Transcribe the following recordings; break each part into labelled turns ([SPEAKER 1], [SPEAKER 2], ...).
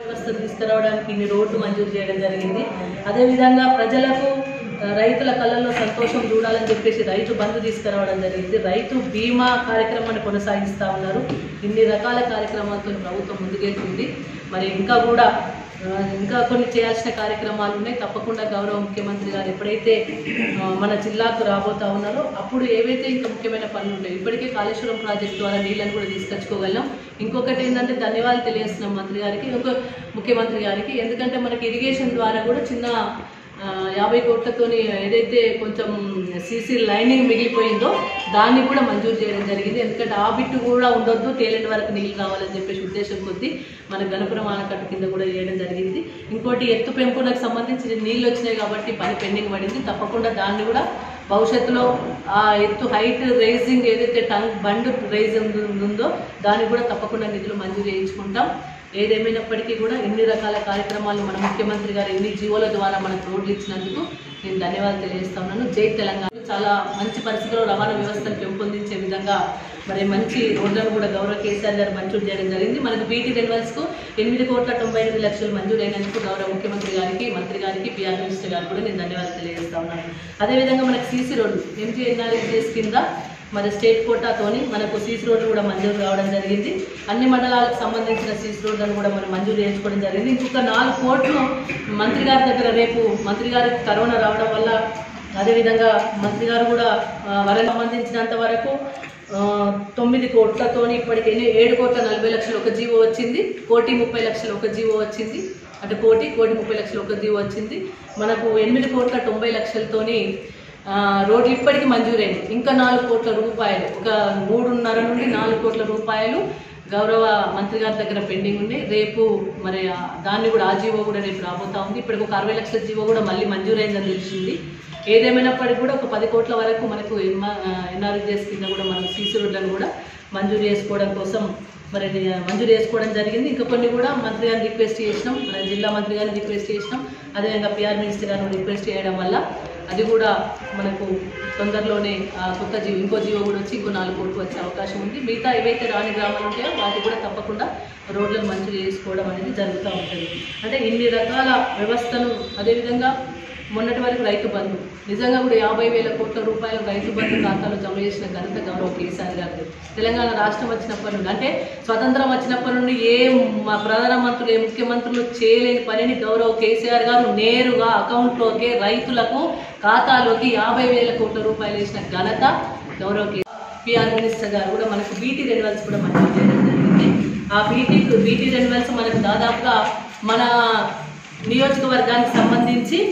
[SPEAKER 1] వ్యవస్థ తీసుకురావడానికి ఇన్ని రోడ్లు మంజూరు చేయడం జరిగింది అదేవిధంగా ప్రజలకు ఆ, రైతుల కళ్ళల్లో సంతోషం చూడాలని చెప్పేసి రైతు బంధు తీసుకురావడం జరిగింది రైతు బీమా కార్యక్రమాన్ని కొనసాగిస్తూ ఉన్నారు ఇన్ని రకాల కార్యక్రమాలతో ప్రభుత్వం ముందుకెళ్తుంది మరి ఇంకా కూడా ఆ, ఇంకా కొన్ని చేయాల్సిన కార్యక్రమాలు ఉన్నాయి తప్పకుండా గౌరవ ముఖ్యమంత్రి గారు ఎప్పుడైతే ఆ, మన జిల్లాకు రాబోతా ఉన్నారో అప్పుడు ఏవైతే ఇంకా ముఖ్యమైన పనులు ఉంటాయి ఇప్పటికే కాళేశ్వరం ప్రాజెక్ట్ ద్వారా నీళ్ళని కూడా తీసుకొచ్చుకోగలం ఇంకొకటి ఏంటంటే ధన్యవాదాలు తెలియజేస్తున్నాం మంత్రి గారికి ఇంకొక ముఖ్యమంత్రి గారికి ఎందుకంటే మనకి ఇరిగేషన్ ద్వారా కూడా చిన్న ఆ, యాభై కోట్లతోని ఏదైతే కొంచెం సీసీ లైనింగ్ మిగిలిపోయిందో దాన్ని కూడా మంజూరు చేయడం జరిగింది ఎందుకంటే ఆ బిట్టు కూడా ఉండొద్దు తేలిన వరకు నీళ్ళు కావాలని చెప్పేసి ఉద్దేశం కొద్దీ మన గణపురం ఆనకట్ట కింద కూడా చేయడం జరిగింది ఇంకోటి ఎత్తు పెంపులకు సంబంధించి నీళ్ళు వచ్చినాయి కాబట్టి పని పెండింగ్ పడింది తప్పకుండా దాన్ని కూడా భవిష్యత్తులో ఆ ఎత్తు హైట్ రైజింగ్ ఏదైతే టంగ్ బండ్ రైజ్ ఉందో దానికి కూడా తప్పకుండా నిధులు మంజూరు చేయించుకుంటాం ఏదేమైనప్పటికీ కూడా ఎన్ని రకాల కార్యక్రమాలు మన ముఖ్యమంత్రి గారు ఎన్ని జీవోల ద్వారా మనకు రోడ్లు ఇచ్చినందుకు నేను ధన్యవాదాలు తెలియజేస్తా ఉన్నాను జై తెలంగాణ చాలా మంచి పరిస్థితిలో రవాణా వ్యవస్థను పెంపొందించే విధంగా మరి మంచి రోడ్లను కూడా గౌరవ కేసీఆర్ గారు మంజూరు చేయడం జరిగింది మనకు బీటీ రెన్యువల్స్ కు ఎనిమిది కోట్ల తొంభై ఎనిమిది లక్షలు మంజూరు అయినందుకు గౌరవ ముఖ్యమంత్రి గారికి మంత్రి గారికి పిఆర్ మినిస్టర్ గారికి కూడా నేను ధన్యవాదాలు తెలియజేస్తా ఉన్నాను అదేవిధంగా మనకు సీసీ రోడ్లు ఎంజీఎన్ఆర్ఎస్ కింద మరి స్టేట్ కోటాతోని మనకు సీసీ రోడ్లు కూడా మంజూరు కావడం జరిగింది అన్ని మండలాలకు సంబంధించిన సీసీ రోడ్లను కూడా మనం మంజూరు చేయించుకోవడం జరిగింది ఇంకొక నాలుగు కోట్లు మంత్రి గారి దగ్గర రేపు మంత్రి గారికి కరోనా రావడం వల్ల అదేవిధంగా మంత్రి గారు కూడా ఆ, వరకు సంబంధించినంత వరకు ఆ, తొమ్మిది కోట్లతోని ఇప్పటికి ఎన్ని ఏడు కోట్ల నలభై లక్షలు ఒక జీవో వచ్చింది కోటి ముప్పై లక్షలు ఒక జీవో వచ్చింది అంటే కోటి కోటి ముప్పై లక్షలు ఒక జీవో వచ్చింది మనకు ఎనిమిది కోట్ల తొంభై లక్షలతోని ఆ, రోడ్లు ఇప్పటికీ మంజూరైంది ఇంకా నాలుగు కోట్ల రూపాయలు ఒక మూడున్నర నుండి నాలుగు కోట్ల రూపాయలు గౌరవ మంత్రి గారి దగ్గర పెండింగ్ ఉంది రేపు మరి ఆ దాన్ని కూడా ఆ జీవో కూడా రేపు రాబోతా ఉంది ఇప్పటికి ఒక అరవై లక్షల జీవో కూడా మళ్ళీ మంజూరైందని తెలిసింది ఏదేమైనప్పటికీ కూడా ఒక పది కోట్ల వరకు మనకు ఎన్ఆర్జీఎస్ కింద కూడా మనం సీసీ రోడ్లను కూడా మంజూరు చేసుకోవడం కోసం మరి మంజూరు చేసుకోవడం జరిగింది ఇంకా కొన్ని కూడా మంత్రి గారిని రిక్వెస్ట్ చేసినాం మన జిల్లా మంత్రి గారిని రిక్వెస్ట్ చేసినాం అదేవిధంగా పిఆర్ మినిస్టర్ గారిని రిక్వెస్ట్ చేయడం వల్ల అది కూడా మనకు తొందరలోనే ఆ కొత్త జీవో ఇంకో జీవో కూడా వచ్చి ఇంకో నాలుగు కోట్లు వచ్చే అవకాశం ఉంది మిగతా ఏవైతే రాని గ్రామాలు ఉంటాయో వాటికి కూడా తప్పకుండా రోడ్లను మంజూరు చేసుకోవడం అనేది జరుగుతూ ఉంటుంది అంటే ఇన్ని రకాల వ్యవస్థను అదేవిధంగా మొన్నటి వరకు రైతు బంధు నిజంగా కూడా యాభై వేల కోట్ల రూపాయలు రైతు బంధు ఖాతాలో జమ చేసిన ఘనత గౌరవ కేసీఆర్ గారు తెలంగాణ రాష్ట్రం వచ్చినప్పటి నుండి అంటే స్వతంత్రం వచ్చినప్పటి నుండి ఏ మా ప్రధానమంత్రులు ఏ ముఖ్యమంత్రులు చేయలేని పనిని గౌరవ కేసీఆర్ గారు నేరుగా అకౌంట్లోకి రైతులకు ఖాతాలోకి యాభై వేల కోట్ల రూపాయలు వేసిన ఘనత గౌరవ కే పిఆర్ మినిస్టర్ గారు కూడా మనకు బీటీ రెన్యువల్స్ కూడా మంజూరు చేయడం జరిగింది ఆ బీటీ బీటీ రెన్యువల్స్ మనకు దాదాపుగా మన నియోజకవర్గానికి సంబంధించి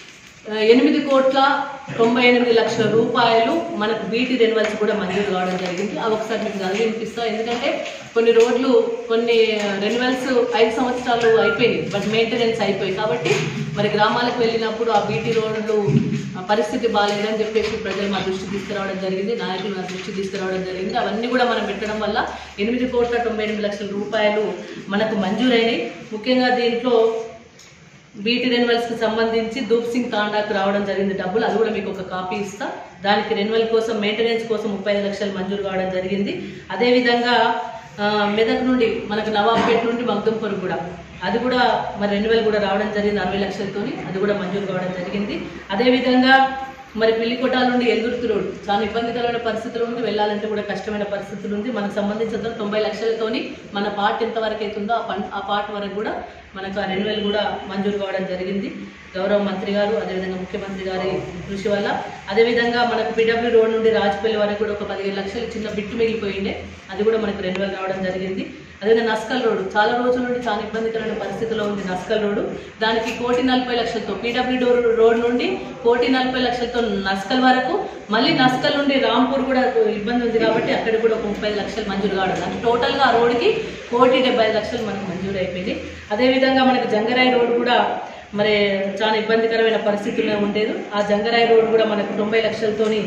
[SPEAKER 1] ఆ, ఎనిమిది కోట్ల తొంభై ఎనిమిది లక్షల రూపాయలు మనకు బీటీ రెన్యువల్స్ కూడా మంజూరు కావడం జరిగింది అవి ఒకసారి మీకు చదివి వినిపిస్తాం ఎందుకంటే కొన్ని రోడ్లు కొన్ని రెన్యువల్స్ ఐదు సంవత్సరాలు అయిపోయినాయి బట్ మెయింటెనెన్స్ అయిపోయి కాబట్టి మరి గ్రామాలకు వెళ్ళినప్పుడు ఆ బీటీ రోడ్లు ఆ, పరిస్థితి బాగాలేదని చెప్పేసి ప్రజలు మా దృష్టి తీసుకురావడం జరిగింది నాయకులు మా దృష్టి తీసుకురావడం జరిగింది అవన్నీ కూడా మనం పెట్టడం వల్ల ఎనిమిది కోట్ల తొంభై ఎనిమిది లక్షల రూపాయలు మనకు మంజూరైనాయి ముఖ్యంగా దీంట్లో బీటీ రెన్యువల్స్ కి సంబంధించి దూప్ సింగ్ తాండాకు రావడం జరిగింది డబ్బులు అది కూడా మీకు ఒక కాపీ ఇస్తా దానికి రెన్యువల్ కోసం మెయింటెనెన్స్ కోసం ముప్పై ఐదు లక్షలు మంజూరు కావడం జరిగింది అదేవిధంగా ఆ, మెదక్ నుండి మనకు నవాబ్పేట నుండి మగ్దుంపూర్ కూడా అది కూడా మరి రెన్యువల్ కూడా రావడం జరిగింది అరవై లక్షలతోని అది కూడా మంజూరు కావడం జరిగింది అదేవిధంగా మరి పిల్లికొట్టాల నుండి ఎల్దుర్తి రోడ్ చాలా ఇబ్బందికరమైన పరిస్థితులు ఉంది వెళ్ళాలంటే కూడా కష్టమైన పరిస్థితులు ఉంది మనకు సంబంధించిన తొంభై లక్షలతోని మన పార్ట్ ఎంతవరకు అవుతుందో ఆ పన్ ఆ పార్ట్ వరకు కూడా మనకు ఆ రెన్యువల్ కూడా మంజూరు కావడం జరిగింది గౌరవ మంత్రి గారు అదేవిధంగా ముఖ్యమంత్రి గారి కృషి వల్ల అదేవిధంగా మనకు పిడబ్ల్యూ రోడ్ నుండి రాజపల్లి వరకు కూడా ఒక పదిహేను లక్షలు చిన్న బిట్టు మిగిలిపోయిండే అది కూడా మనకు రెన్యువల్ రావడం జరిగింది అదేవిధంగా నస్కల్ రోడ్ చాలా రోజుల నుండి చాలా ఇబ్బందికరమైన పరిస్థితిలో ఉంది నస్కల్ రోడ్ దానికి కోటి నలభై లక్షలతో పీడబ్ల్యూ రోడ్ నుండి కోటి నలభై లక్షలతో నస్కల్ వరకు మళ్ళీ నస్కల్ నుండి రాంపూర్ కూడా ఇబ్బంది ఉంది కాబట్టి అక్కడ కూడా ఒక ముప్పై లక్షలు మంజూరు కావడం అంటే టోటల్గా ఆ రోడ్డుకి కోటి డెబ్బై ఐదు లక్షలు మనకు మంజూరు అయిపోయింది అదేవిధంగా మనకు జంగరాయి రోడ్ కూడా మరి చాలా ఇబ్బందికరమైన పరిస్థితుల్లో ఉండేది ఆ జంగరాయి రోడ్ కూడా మనకు తొంభై లక్షలతోని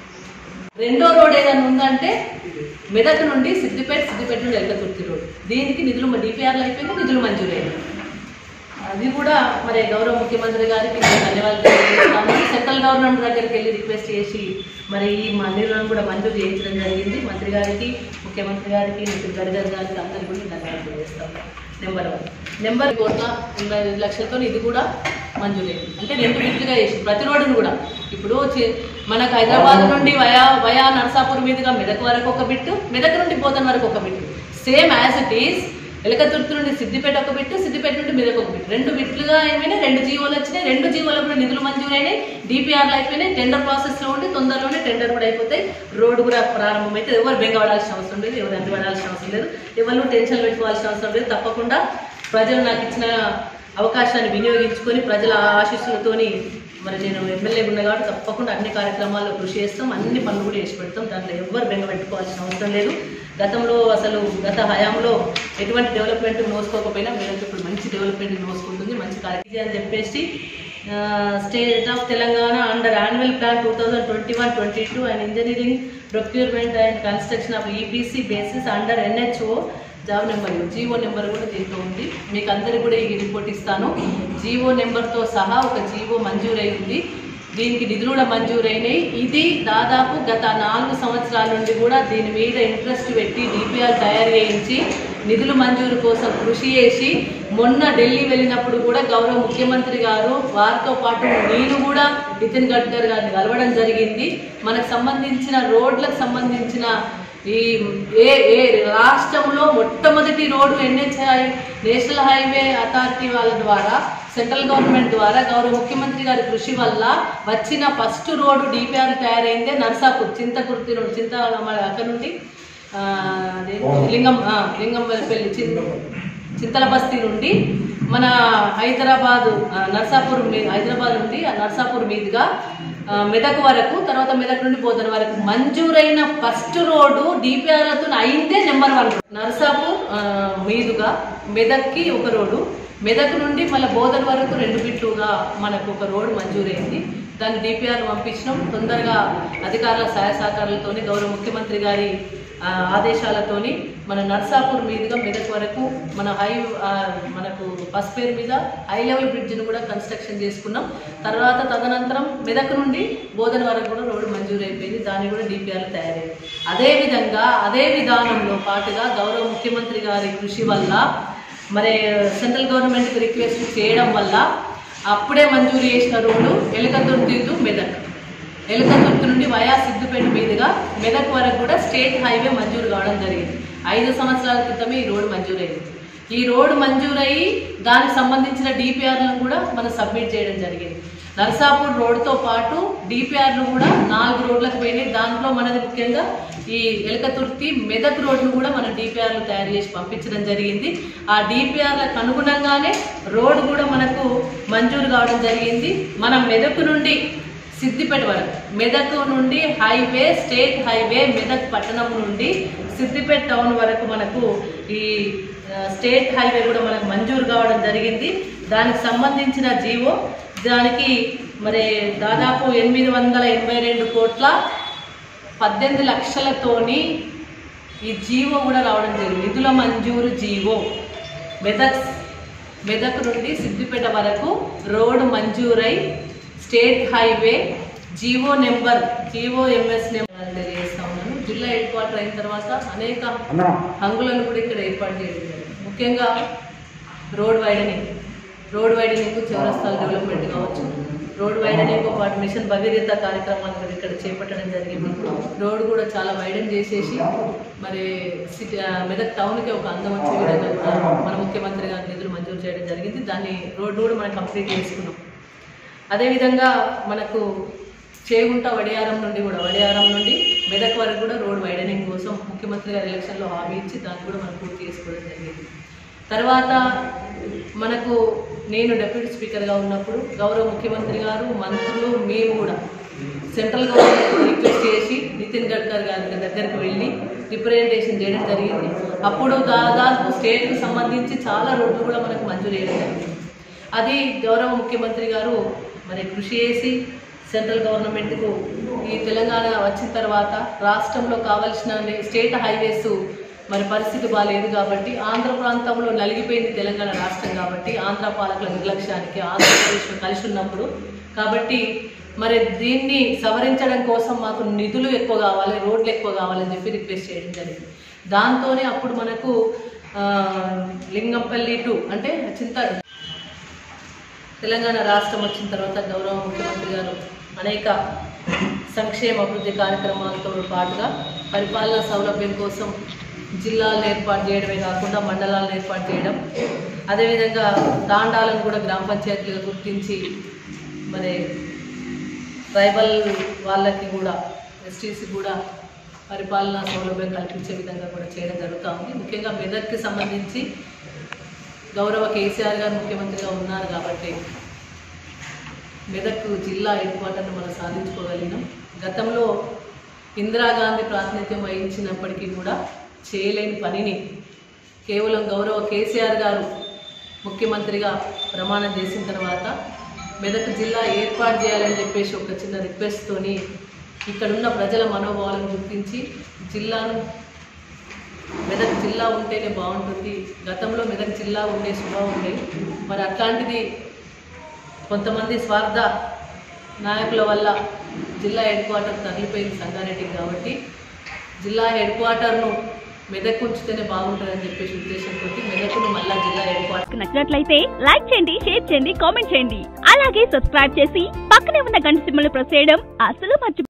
[SPEAKER 1] రెండో రోడ్ ఏదైనా ఉందంటే మెదక్ నుండి సిద్దిపేట సిద్దిపేట నుండి ఎల్లతుర్తి రోడ్ దీనికి నిధులు డిపిఆర్లు అయిపోయింది నిధులు మంజూరైంది అది కూడా మరి గౌరవ ముఖ్యమంత్రి గారికి నేను ధన్యవాదాలు తెలియజేస్తాను సెంట్రల్ గవర్నమెంట్ దగ్గరికి వెళ్ళి రిక్వెస్ట్ చేసి మరి ఈ మందిరాలను కూడా మంజూరు చేయించడం జరిగింది మంత్రి గారికి ముఖ్యమంత్రి గారికి నితిన్ గడ్కరీ గారికి అందరికీ కూడా ధన్యవాదాలు తెలియజేస్తాను నెంబర్ వన్ నెంబర్ కోట్ల ఎనభై ఐదు లక్షలతో ఇది కూడా మంజూరైంది అంటే రెండు బిట్లుగా చేసి ప్రతి రోడ్డును కూడా ఇప్పుడు చి- మనకు హైదరాబాద్ నుండి వయా వయా నర్సాపూర్ మీదుగా మెదక్ వరకు ఒక బిట్టు మెదక్ నుండి పోతన్ వరకు ఒక bit same as it is Elakathurthi నుండి సిద్దిపేట ఒక బిట్టు సిద్దిపేట నుండి మెదక్ ఒక బిట్టు రెండు బిట్లుగా ఏమైనా రెండు జీవోలు వచ్చినాయి రెండు జీవోలకు కూడా నిధులు మంజూరైనాయి డిపిఆర్లు అయిపోయినాయి టెండర్ ప్రాసెస్లో ఉండి తొందరలోనే టెండర్ కూడా అయిపోతాయి రోడ్డు కూడా ప్రారంభమైతే ఎవరు బెంగపడాల్సిన అవసరం లేదు ఎవరు అందిపడాల్సిన అవసరం లేదు ఎవరు టెన్షన్ పెట్టుకోవాల్సిన అవసరం లేదు తప్పకుండా ప్రజలు నాకు ఇచ్చిన అవకాశాన్ని వినియోగించుకొని ప్రజల ఆశీస్సులతోని మరి నేను ఎమ్మెల్యే ఉన్నా కాబట్టి తప్పకుండా అన్ని కార్యక్రమాల్లో కృషి చేస్తాం అన్ని పనులు కూడా చేసి పెడతాం దాంట్లో ఎవ్వరు బెంగ పెట్టుకోవాల్సిన అవసరం లేదు గతంలో అసలు గత హయాంలో ఎటువంటి డెవలప్మెంట్ నోసుకోకపోయినా మీరైతే ఇప్పుడు మంచి డెవలప్మెంట్ నోసుకుంటుంది మంచి కార్యక్రమం అని చెప్పేసి state of Telangana under annual plan two thousand twenty one twenty two and engineering procurement and construction of EPC basis under NHO job number GO number కూడా దీంట్లో ఉంది మీకు అందరికి కూడా ఈ రిపోర్ట్ ఇస్తాను జీవో నెంబర్తో సహా ఒక జీవో మంజూరైంది దీనికి నిధులు కూడా మంజూరైనాయి ఇది దాదాపు గత నాలుగు సంవత్సరాల నుండి కూడా దీని మీద ఇంట్రెస్ట్ పెట్టి డిపిఆర్ తయారు చేయించి నిధులు మంజూరు కోసం కృషి చేసి మొన్న ఢిల్లీ వెళ్ళినప్పుడు కూడా గౌరవ ముఖ్యమంత్రి గారు వారితో పాటు నేను కూడా నితిన్ గడ్కరీ గారిని కలవడం జరిగింది మనకు సంబంధించిన రోడ్లకు సంబంధించిన ఈ ఏ ఏ రాష్ట్రంలో మొట్టమొదటి road NHI national highway authority వాళ్ళ ద్వారా సెంట్రల్ గవర్నమెంట్ ద్వారా గౌరవ ముఖ్యమంత్రి గారి కృషి వల్ల వచ్చిన ఫస్ట్ రోడ్డు డిపిఆర్ తయారైందే నర్సాపూర్ చింతకుర్తి నుండి చింత మన అక్కడ నుండి ఆ, అదేంటి, లింగం ఆ, లింగం పెళ్లి చింత చింతల బస్తీ నుండి మన హైదరాబాద్ ఆ, నర్సాపూర్ మీ హైదరాబాద్ నుండి ఆ నర్సాపూర్ మీదుగా ఆ, మెదక్ వరకు తర్వాత మెదక్ నుండి బోధన వరకు మంజూరైన ఫస్ట్ రోడ్డు డిపిఆర్లతో అయిందే నెంబర్ వన్ నర్సాపూర్ ఆ, మీదుగా మెదక్కి ఒక రోడ్డు మెదక్ నుండి మళ్ళీ బోధన వరకు రెండు బిట్లుగా మనకు ఒక రోడ్డు మంజూరైంది దాన్ని డిపిఆర్ పంపించినాం తొందరగా అధికారుల సహాయ సహకారాలతోని గౌరవ ముఖ్యమంత్రి గారి ఆ, ఆదేశాలతోని మన నర్సాపూర్ మీదుగా మెదక్ వరకు మన హై ఆ, మనకు బస్ పేరు మీద హై లెవెల్ బ్రిడ్జ్ను కూడా కన్స్ట్రక్షన్ చేసుకున్నాం తర్వాత తదనంతరం మెదక్ నుండి బోధన వరకు కూడా రోడ్డు మంజూరు అయిపోయింది దాన్ని కూడా డిపిఆర్లు తయారైంది అదేవిధంగా అదే విధానంలో పాటుగా గౌరవ ముఖ్యమంత్రి గారి కృషి వల్ల మరి సెంట్రల్ గవర్నమెంట్కి రిక్వెస్ట్ చేయడం వల్ల అప్పుడే మంజూరు చేసిన రోడ్డు ఎలుకతుర్తి టు మెదక్ ఎలుకతుర్తి నుండి వయా సిద్దిపేట మీదుగా మెదక్ వరకు కూడా స్టేట్ హైవే మంజూరు కావడం జరిగింది ఐదు సంవత్సరాల క్రితమే ఈ రోడ్డు మంజూరైంది ఈ రోడ్డు మంజూరయ్యి దానికి సంబంధించిన డిపిఆర్లను కూడా మనం సబ్మిట్ చేయడం జరిగింది నర్సాపూర్ రోడ్తో పాటు డిపిఆర్లు కూడా నాలుగు రోడ్లకు పోయినాయి దాంట్లో మనది ముఖ్యంగా ఈ ఎలకతుర్తి మెదక్ రోడ్ను కూడా మనం డిపిఆర్లు తయారు చేసి పంపించడం జరిగింది ఆ డిపిఆర్లకు అనుగుణంగానే రోడ్ కూడా మనకు మంజూరు కావడం జరిగింది మనం మెదక్ నుండి సిద్దిపేట వరకు మెదక్ నుండి హైవే స్టేట్ హైవే మెదక్ పట్టణం నుండి సిద్దిపేట టౌన్ వరకు మనకు ఈ ఆ, స్టేట్ హైవే కూడా మనకు మంజూరు కావడం జరిగింది దానికి సంబంధించిన జీవో దానికి మరి దాదాపు ఎనిమిది వందల ఎనభై రెండు కోట్ల పద్దెనిమిది లక్షలతోని ఈ జీవో కూడా రావడం జరిగింది నిధుల మంజూరు జీవో మెదక్ మెదక్ నుండి సిద్దిపేట వరకు రోడ్డు మంజూరై state highway GO number GO MS number తెలియజేస్తా ఉన్నాను జిల్లా హెడ్ క్వార్టర్ అయిన తర్వాత అనేక హంగులను కూడా ఇక్కడ ఏర్పాటు చేయడం జరిగింది ముఖ్యంగా రోడ్ వైడనింగ్ రోడ్ వైడనింగ్ చౌరస్తాల డెవలప్మెంట్ కావచ్చు రోడ్ వైడనింగ్తో పాటు మిషన్ భగీరథ కార్యక్రమాన్ని కూడా ఇక్కడ చేపట్టడం జరిగింది రోడ్ కూడా చాలా వైడన్ చేసేసి మరి సిటీ ఆ, మెదక్ టౌన్కి ఒక అందం వచ్చే విధంగా కూడా మన ముఖ్యమంత్రి గారి నిధులు మంజూరు చేయడం జరిగింది దాన్ని రోడ్డు కూడా మనం కంప్లీట్ చేసుకున్నాం అదేవిధంగా మనకు చేగుంట వడియారం నుండి కూడా వడియారం నుండి మెదక్ వరకు కూడా రోడ్ వైడనింగ్ కోసం ముఖ్యమంత్రి గారి ఎలక్షన్లో హామీ ఇచ్చి దాన్ని కూడా మనం పూర్తి చేసుకోవడం జరిగింది తర్వాత మనకు నేను డెప్యూటీ స్పీకర్గా ఉన్నప్పుడు గౌరవ ముఖ్యమంత్రి గారు మంత్రులు మేము కూడా సెంట్రల్ గవర్నమెంట్ రిక్వెస్ట్ చేసి నితిన్ గడ్కరీ గారి దగ్గరికి వెళ్ళి రిప్రజెంటేషన్ చేయడం జరిగింది అప్పుడు దాదాపు స్టేట్కి సంబంధించి చాలా రోడ్లు కూడా మనకు మంజూరు చేయడం జరిగింది అది గౌరవ ముఖ్యమంత్రి గారు మరి కృషి చేసి సెంట్రల్ గవర్నమెంట్కు ఈ తెలంగాణ వచ్చిన తర్వాత రాష్ట్రంలో కావలసిన స్టేట్ హైవేస్ మరి పరిస్థితి బాగాలేదు కాబట్టి ఆంధ్ర ప్రాంతంలో నలిగిపోయింది తెలంగాణ రాష్ట్రం కాబట్టి ఆంధ్ర పాలకుల నిర్లక్ష్యానికి ఆంధ్రప్రదేశ్ కలిసి ఉన్నప్పుడు కాబట్టి మరి దీన్ని సవరించడం కోసం మాకు నిధులు ఎక్కువ కావాలి రోడ్లు ఎక్కువ కావాలని చెప్పి రిక్వెస్ట్ చేయడం జరిగింది దాంతోనే అప్పుడు మనకు ఆ, లింగంపల్లి టు అంటే చింత తెలంగాణ రాష్ట్రం వచ్చిన తర్వాత గౌరవ ముఖ్యమంత్రి గారు అనేక సంక్షేమ అభివృద్ధి కార్యక్రమాలతో పాటుగా పరిపాలనా సౌలభ్యం కోసం జిల్లాలను ఏర్పాటు చేయడమే కాకుండా మండలాలను ఏర్పాటు చేయడం అదేవిధంగా తాండాలను కూడా గ్రామ పంచాయతీలుగా గుర్తించి మరి ట్రైబల్ వాళ్ళకి కూడా ఎస్టీసీ కూడా పరిపాలనా సౌలభ్యం కల్పించే విధంగా కూడా చేయడం జరుగుతూ ఉంది ముఖ్యంగా మెదక్కి సంబంధించి గౌరవ కేసీఆర్ గారు ముఖ్యమంత్రిగా ఉన్నారు కాబట్టి మెదక్ జిల్లా హెడ్ క్వార్టర్ను మనం సాధించుకోగలిగినాం గతంలో ఇందిరాగాంధీ ప్రాతినిధ్యం వహించినప్పటికీ కూడా చేయలేని పనిని కేవలం గౌరవ కేసీఆర్ గారు ముఖ్యమంత్రిగా ప్రమాణం చేసిన తర్వాత మెదక్ జిల్లా ఏర్పాటు చేయాలని చెప్పేసి ఒక చిన్న రిక్వెస్ట్తోని ఇక్కడున్న ప్రజల మనోభావాలను గుర్తించి జిల్లాను మెదక్ జిల్లా ఉంటేనే బాగుంటుంది గతంలో మెదక్ జిల్లా ఉండే స్వభావం ఉండే మరి అట్లాంటిది కొంతమంది స్వార్థ నాయకుల వల్ల జిల్లా హెడ్ క్వార్టర్ తరలిపోయింది సంగారెడ్డికి కాబట్టి జిల్లా హెడ్ క్వార్టర్ను మెదక్ ఉంచితేనే బాగుంటుందని చెప్పేసి ఉద్దేశంతో మెదక్ను మళ్ళా జిల్లా హెడ్ క్వార్టర్
[SPEAKER 2] మీకు నచ్చినట్లయితే లైక్ చేయండి షేర్ చేయండి కామెంట్ చేయండి అలాగే సబ్స్క్రైబ్ చేసి పక్కనే ఉన్న గంట సింబల్ ప్రెస్ చేయడం అసలు మర్చిపో